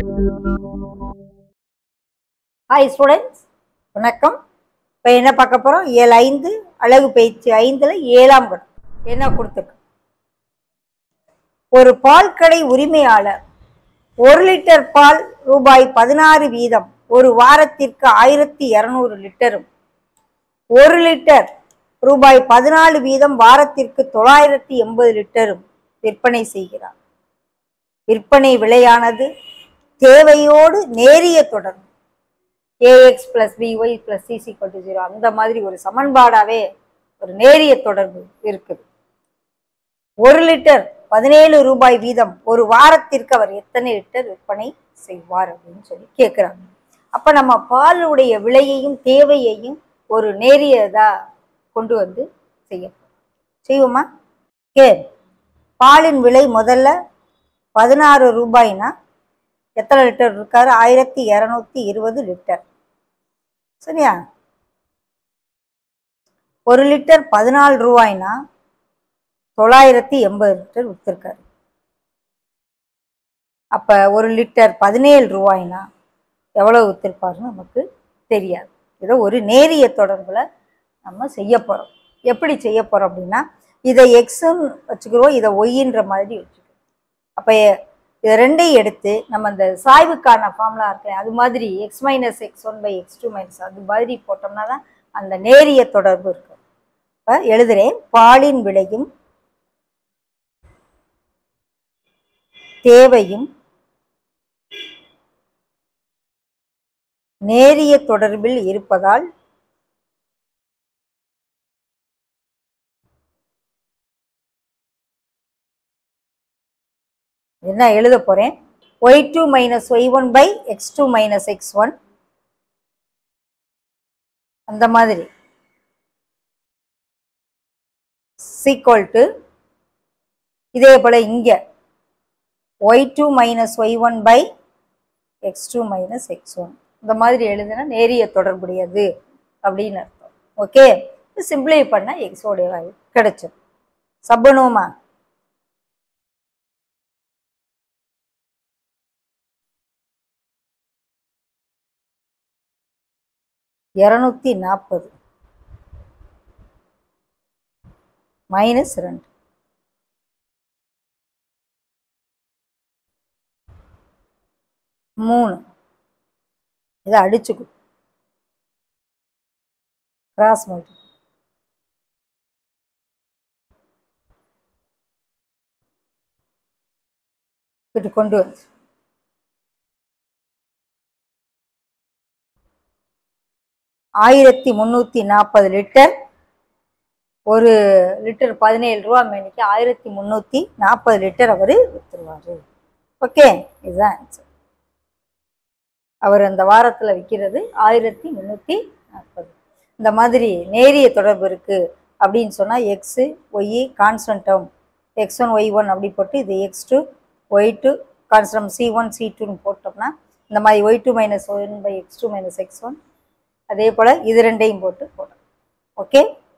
hi students வணக்கம் இப்போ என்ன பார்க்க போகிறோம் ஏழு ஐந்து அழகு பயிற்சி ஐந்தில் ஏழாம் கணம் என்ன கொடுத்துருக்கு ஒரு பால் கடை உரிமையாளர் ஒரு லிட்டர் பால் ரூபாய் பதினாறு வீதம் ஒரு வாரத்திற்கு ஆயிரத்தி இரநூறு லிட்டரும் ஒரு லிட்டர் ரூபாய் பதினாலு வீதம் வாரத்திற்கு தொள்ளாயிரத்தி எண்பது லிட்டரும் விற்பனை செய்கிறார் விற்பனை விலையானது தேவையோடு நேரிய தொடர்பு a x plus b y plus c c to zero அந்த மாதிரி ஒரு சமன்பாடாவே ஒரு நேரிய தொடர்பு இருக்குது ஒரு லிட்டர் பதினேழு ரூபாய் வீதம் ஒரு வாரத்திற்கு அவர் எத்தனை லிட்டர் விற்பனை செய்வார் அப்படின்னு சொல்லி கேட்குறாங்க அப்போ நம்ம பாலுடைய விலையையும் தேவையையும் ஒரு நேரியதா கொண்டு வந்து செய்ய செய்வோமா கே பாலின் விலை முதல்ல பதினாறு ரூபாய்னா எத்தனை லிட்டர் இருக்காரு ஆயிரத்தி இரநூத்தி இருபது லிட்டர் சரியா ஒரு லிட்டர் பதினாலு ரூபாய்னா தொள்ளாயிரத்தி எண்பது லிட்டர் விற்றுருக்காரு அப்போ ஒரு லிட்டர் பதினேழு ரூபாய்னா எவ்வளோ விற்றுருப்பாருன்னு நமக்கு தெரியாது ஏதோ ஒரு நேரிய தொடர்பில் நம்ம செய்ய போகிறோம் எப்படி செய்ய போகிறோம் அப்படின்னா இதை எக்ஸுன்னு வச்சுக்கிறோம் இதை ஒய்ன்ற மாதிரி வச்சுக்கிறோம் அப்போ இது ரெண்டையும் எடுத்து நம்ம அந்த சாய்வுக்கான ஃபார்முலா இருக்கு அது மாதிரி x minus x one by x two minus அது மாதிரி போட்டோம்னா தான் அந்த நேரிய தொடர்பு இருக்கும் இப்போ எழுதுறேன் பாலின் விலையும் தேவையும் நேரிய தொடர்பில் இருப்பதால் என்ன எழுத போறேன் y two minus y one by x two minus x one அந்த மாதிரி சீக்வல் டு இதே போல இங்க y two minus y one by x two minus x one இந்த மாதிரி எழுதுனா நேரிய தொடர்புடையது அப்படின்னு அர்த்தம் ஓகே சிம்பிளை பண்ண எக்ஸோடைய வேல்யூ கிடைச்சிடும் சப்பனுமா இரநூத்தி நாற்பது மைனஸ் ரெண்டு மூணு இதை அடிச்சுக்கு கிராஸ் மல்டி இப்படி கொண்டு வந்து ஆயிரத்தி முந்நூற்றி நாற்பது லிட்டர் ஒரு லிட்டர் பதினேழு ரூபா மேனிக்கு ஆயிரத்தி முந்நூற்றி நாற்பது லிட்டர் அவர் விற்றுருவார் ஓகே இதுதான் ஆன்சர் அவர் அந்த வாரத்தில் விற்கிறது ஆயிரத்தி முந்நூற்றி நாற்பது இந்த மாதிரி நேரிய தொடர்பு இருக்குது அப்படின்னு சொன்னால் எக்ஸு ஒய் கான்ஸ்டன்டம் எக்ஸ் ஒன் ஒய் ஒன் அப்படி போட்டு இது x two y two constant C one C டூன்னு போட்டோம்னா இந்த மாதிரி y two minus one by x two minus x one அதே போல் இது ரெண்டையும் போட்டு போடணும் ஓகே